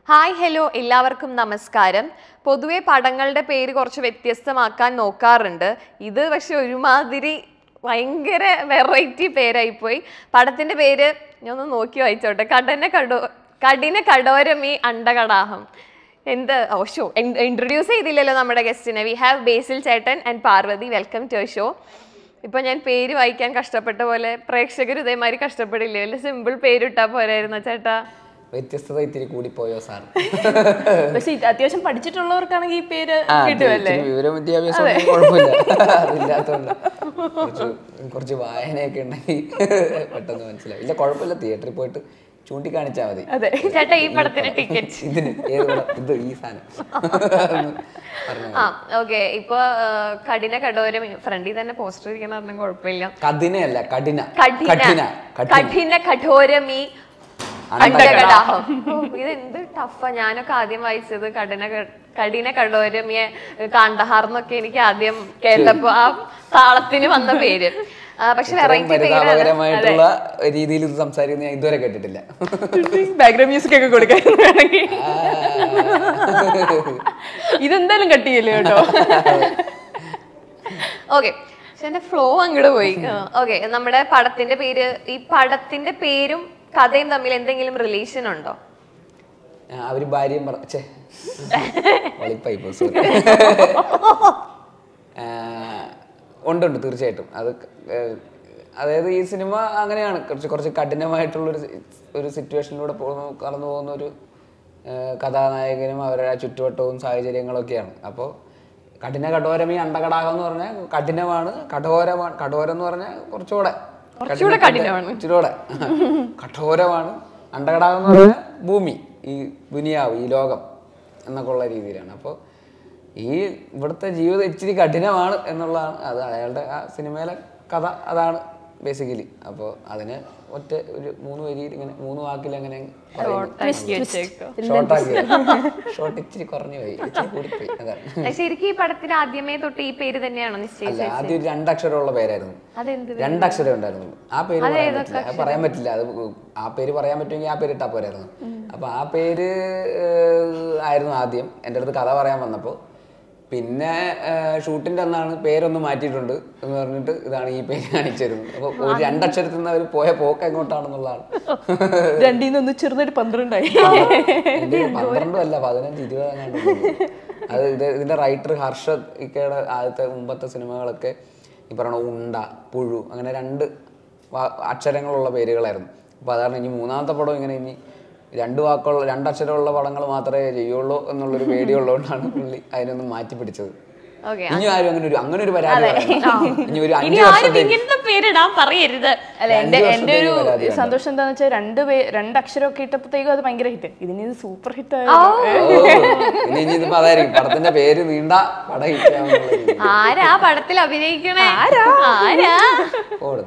Hi hello എല്ലാവർക്കും നമസ്കാരം പൊതുവെ പടങ്ങളുടെ പേര് കുറച്ച് വ്യത്യസ്തമാക്കാൻ നോക്കാറുണ്ട് ഇത് പക്ഷെ ഒരുമാതിരി ഭയങ്കര വെറൈറ്റി പേരായിപ്പോയി പടത്തിന്റെ പേര് ഞാൻ ഒന്ന് നോക്കി വായിച്ചോട്ടെ കടന കടോ കഠിന കടോരമി അണ്ടകടാഹം എന്ത് ഓ ഷോ ഇൻട്രൊഡ്യൂസ് ചെയ്തില്ലല്ലോ നമ്മുടെ ഗസ്റ്റിനെ വി ഹാവ് ബേസിൽ ചേട്ടൻ and Parvathy welcome to show ഇപ്പൊ ഞാൻ പേര് വായിക്കാൻ കഷ്ടപ്പെട്ട പോലെ പ്രേക്ഷകർ ഇതേമാതിരി കഷ്ടപ്പെടില്ലേ വല്ല സിമ്പിൾ പേരിട്ടാ പോരായിരുന്നോ ചേട്ടാ വ്യത്യസ്തത ഇത്തിരി കൂടിപ്പോയോ സാർ പക്ഷെ ഇത് അത്യാവശ്യം പഠിച്ചിട്ടുള്ളവർക്കാണെങ്കിൽ ഈ പേര് ആ, കിട്ടുമല്ലേ ഇത്തിരി വിവരം വിദ്യാഭ്യാസം ഉണ്ടെങ്കിൽ കുഴപ്പമില്ല അതില്ലാത്തോണ്ട് കുറച്ച് കുറച്ച് വായനയൊക്കെ ഉണ്ടെങ്കിൽ പെട്ടെന്ന് മനസ്സിലാവും ഇല്ല കുഴപ്പമില്ല തിയേറ്ററിൽ പോയിട്ട് ചൂണ്ടിക്കാണിച്ചാൽ മതി അതെ ചേട്ടാ ഈ പടത്തിന് ടിക്കറ്റ് ഇതിന് ഏത് പടം? ഇത് ഈ സാധനം പറഞ്ഞു ആ ഓക്കെ ഇപ്പൊ ആ, കഠിന കടോരം ഫ്രണ്ടിൽ തന്നെ പോസ്റ്റർ ഇരിക്കണ പറഞ്ഞാൽ കുഴപ്പമില്ല കഠിനയല്ല കഠിന കഠിന കഠിന കഠിന കഠിന കഠോരമി അണ്ടകടാഹം ഓ, ഇത് എന്ത് ടഫാ ഞാനൊക്കെ ആദ്യം വായിച്ചത് കഠിന ക- കഠിന കടോരമിയെ കാണ്ടഹാർ എന്നൊക്കെ എനിക്ക് ആദ്യം കേട്ടപ്പോ ആ താളത്തിന് വന്ന പേര് ആ, പക്ഷെ ഇത്രയും വെറൈറ്റി പേരാണ് പരിതാപകരമായിട്ടുള്ള രീതിയിൽ ഇത് സംസാരിക്കുന്നത് ഞാൻ ഇതുവരെ കേട്ടിട്ടില്ല ബാക്ക്ഗ്രൗണ്ട് മ്യൂസിക് ഒക്കെ കൊടുക്കാൻ വേണമെങ്കിൽ ഇതെന്തായാലും കട്ട് ചെയ്യല്ലേ കേട്ടോ ഓക്കെ പക്ഷെ എന്റെ ഫ്ലോ അങ്ങോട്ട് പോയി ഓക്കെ നമ്മുടെ പടത്തിന്റെ പേര് ഈ പടത്തിന്റെ പേരും കഥയും തമ്മിൽ എന്തെങ്കിലും റിലേഷൻ ഉണ്ടോ ആ, അവര് ഭാര്യയും പറ ഛേ ഒളിപ്പായി പോയി, sorry. ആ, ഉണ്ട് ഉണ്ട് തീർച്ചയായിട്ടും അത് ക- ഏ, അതായത് ഈ സിനിമ അങ്ങനെയാണ് കുറച്ച് കുറച്ച് കഠിനമായിട്ടുള്ളൊരു സി- ഒരു സിറ്റുവേഷനിലൂടെ പോകുന്ന കടന്നു പോകുന്ന ഒരു ഏ, കഥാനായകനും അവരുടെ ആ ചുറ്റുവട്ടവും സാഹചര്യങ്ങളൊക്കെയാണ് അപ്പോൾ കഠിന കഠോരമീ അണ്ടകടാകം എന്ന് പറഞ്ഞാൽ കഠിനമാണ് കഠോരമാണ് കഠോരം എന്ന് പറഞ്ഞാൽ കുറച്ചുകൂടെ കുറച്ചുകൂടെ കഠിനമാണ്. ഇച്ചിരൂടെ കഠോരമാണ് അണ്ടകടാകം എന്ന് പറഞ്ഞാൽ ഭൂമി ഈ ദുനിയാവ് ഈ ലോകം എന്നൊക്കെ ഉള്ള രീതിയിലാണ് അപ്പോൾ ഈ ഇവിടുത്തെ ജീവിതം ഇച്ചിരി കഠിനമാണ് എന്നുള്ളതാണ് അത് അയാളുടെ ആ സിനിമയിലെ കഥ അതാണ് ബേസിക്കലി അപ്പോൾ അതിന് ഒറ്റ ഒരു മൂന്ന് വരിയിൽ ഇങ്ങനെ മൂന്ന് വാക്കിൽ അങ്ങനെ ഷോർട്ടാക്കി ഷോർട്ട് ഇച്ചിരി കുറഞ്ഞു പോയി ഇച്ചിരി കൂടിപ്പോയി അതാണ് ശരിക്കും ഈ പടത്തിന് ആദ്യമേ തൊട്ട് ഈ പേര് തന്നെയാണോ അല്ല നിശ്ചയിച്ചത് ആദ്യം ഒരു രണ്ടക്ഷരമുള്ള പേരായിരുന്നു അതെന്ത് രണ്ടക്ഷരം ഉണ്ടായിരുന്നു ആ പേര് പറയാൻ പറ്റില്ല അത് പറയാൻ പറ്റില്ല അത് ആ പേര് പറയാൻ പറ്റുമെങ്കിൽ ആ പേര് ഇട്ടാ പോരായിരുന്നു അപ്പൊ ആ പേര് ഏഹ്, ആയിരുന്നു ആദ്യം എൻ്റെ അടുത്ത് കഥ പറയാൻ വന്നപ്പോൾ പിന്നെ ഏഹ്, ഷൂട്ടിന്റെ അന്നാണ് പേരൊന്ന് മാറ്റിയിട്ടുണ്ട് എന്ന് പറഞ്ഞിട്ട് ഇതാണ് ഈ പേര് കാണിച്ചിരുന്നത് അപ്പോൾ ഒരു രണ്ടക്ഷരത്തിൽ നിന്ന് അവർ പോയ പോക്ക് എങ്ങോട്ടാണെന്നുള്ളതാണ് രണ്ടിൽ നിന്ന് ചെറുതായിട്ട് പന്ത്രണ്ടായി എൻ്റെ പന്ത്രണ്ടും അല്ല പതിനഞ്ച് ഇരുപത് അങ്ങാണ്ട് ഉണ്ട്. അത് ഇത് ഇതിന്റെ റൈറ്റർ ഹർഷദ് ഇക്കയുടെ ആദ്യത്തെ മുമ്പത്തെ സിനിമകളൊക്കെ ഈ പറയണ ഉണ്ട പുഴു അങ്ങനെ രണ്ട് വാ- അക്ഷരങ്ങളുള്ള പേരുകളായിരുന്നു അപ്പോൾ അതാണ് ഇനി മൂന്നാമത്തെ പടം ഇങ്ങനെ ഇനി രണ്ട് വാക്കുള്ള രണ്ടക്ഷരമുള്ള പടങ്ങൾ മാത്രമേ ചെയ്യുള്ളൂ എന്നുള്ളൊരു പേടിയുള്ളതുകൊണ്ടാണ് പുള്ളി അതിനൊന്ന് മാറ്റി പിടിച്ചത് ഓക്കെ ഇനി ആരും അങ്ങനെ ഒരു അങ്ങനെ ഒരു പരാതി പറയണ്ട. ഇനി ഒരു ഇനി അഞ്ച് ആരും വർഷത്തേക്ക് ഇങ്ങനത്തെ പേരിടാൻ പറയരുത് അല്ല എന്റെ അഞ്ച് എന്റെ ഒരു വർഷത്തേക്ക് പരാതി വേണ്ട. സന്തോഷം എന്താന്ന് വെച്ചാൽ രണ്ട് പേ രണ്ട് അക്ഷരമൊക്കെ ഇട്ടപ്പോഴത്തേക്കും അത് ഭയങ്കര ഹിറ്റ് ഇതിന് ഇത് സൂപ്പർ ഹിറ്റ് ഓ, ഓ, ഇനി ഇനി ഇതിപ്പോ അതായിരിക്കും പടത്തിന്റെ പേര് നീണ്ട പടം ഹിറ്റാവുന്നുള്ള രീതി ആരാ പടത്തിൽ അഭിനയിക്കണേ ആരാ ആരാ ഓടുന്നു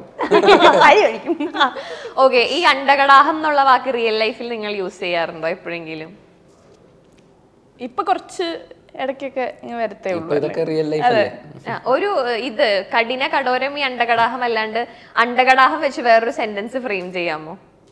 ഓക്കെ ഈ അണ്ടകടാഹം എന്നുള്ള വാക്ക് റിയൽ ലൈഫിൽ നിങ്ങൾ യൂസ് ചെയ്യാറുണ്ടോ എപ്പോഴെങ്കിലും ഇപ്പൊ കുറച്ച് ഇടയ്ക്കൊക്കെ ഇങ്ങനെ വരത്തേ ഇപ്പൊ ഉള്ളൂ ഇതൊക്കെ റിയൽ ലൈഫല്ലേ ആ, ഒരു ഏഹ്, ഇത് കഠിന കടോരം ഈ അണ്ടകടാഹം അല്ലാണ്ട് അണ്ടകടാഹം വെച്ച് വേറൊരു സെന്റൻസ് ഫ്രെയിം ചെയ്യാമോ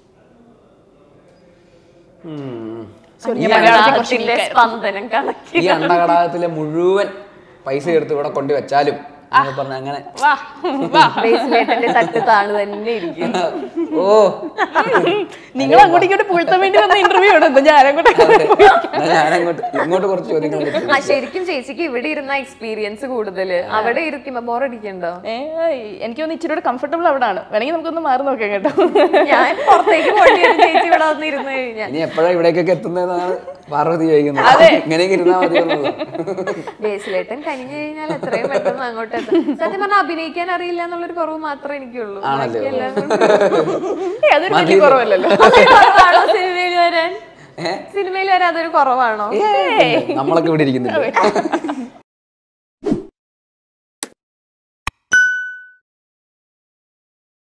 ഈ അണ്ടകടാഹത്തിന്റെ സ്പന്ദനം കണക്കി ഈ അണ്ടകടാകത്തിലെ മുഴുവൻ പൈസ എടുത്ത് ഇവിടെ കൊണ്ടുവച്ചാലും എന്ന് പറഞ്ഞ അങ്ങനെ വാ വാ ബേസിലേട്ടന്റെ തട്ട് താണ് തന്നെ ഇരിക്കും ഓ നിങ്ങൾ അങ്ങോട്ട് ഇങ്ങോട്ട് പുഴുത്താൻ വേണ്ടി വന്ന ഇന്റർവ്യൂ ആണ് എന്താ ഞാൻ അങ്ങോട്ട് എന്നാ ഞാനങ്ങോട്ട് ഇങ്ങോട്ട് കുറച്ച് ചോദ്യങ്ങൾ ചോദിക്കാം. ആ ശരിക്കും ചേച്ചിക്ക് ഇവിടെ ഇരുന്ന എക്സ്പീരിയൻസ് കൂടുതല് അവിടെ ഇരിക്കുമ്പോ ബോറടിക്കണ്ടോ ഏ എനിക്ക് തോന്നുന്നു ഇച്ചിരി കൂടെ കംഫർട്ടബിൾ അവിടെ ആണ് വേണമെങ്കിൽ നമുക്കൊന്ന് മാറി നോക്കാം കേട്ടോ ഞാൻ പുറത്തേക്ക് പോണ്ടി വരും ചേച്ചി ഇവിടെ വന്നിരുന്നു കഴിഞ്ഞാൽ ഇനി എപ്പോഴാ ഇവിടേക്കൊക്കെ എത്തുന്നതെന്നാണ് പാർവതി ചോദിക്കുന്നത് ഇങ്ങനെയൊക്കെ ഇരുന്നാൽ മതി എന്നുള്ളത് ബേസിലേട്ടൻ കനിഞ്ഞു കഴിഞ്ഞാൽ എത്രയും പെട്ടെന്ന് അങ്ങോട്ട് എത്തും സത്യം പറഞ്ഞാൽ അഭിനയിക്കാൻ അറിയില്ല എന്നുള്ളൊരു കുറവ് മാത്രമേ എനിക്കുള്ളൂ ആണല്ലേ? ബാക്കി എല്ലാം ഏയ്, അതൊരു വലിയ കുറവല്ലല്ലോ അതൊരു കുറവാണോ സിനിമയിൽ വരാൻ ഏ? സിനിമയിൽ വരാൻ അതൊരു കുറവാണോ ഏയ്, നമ്മളൊക്കെ ഇവിടെ ഇരിക്കുന്നില്ല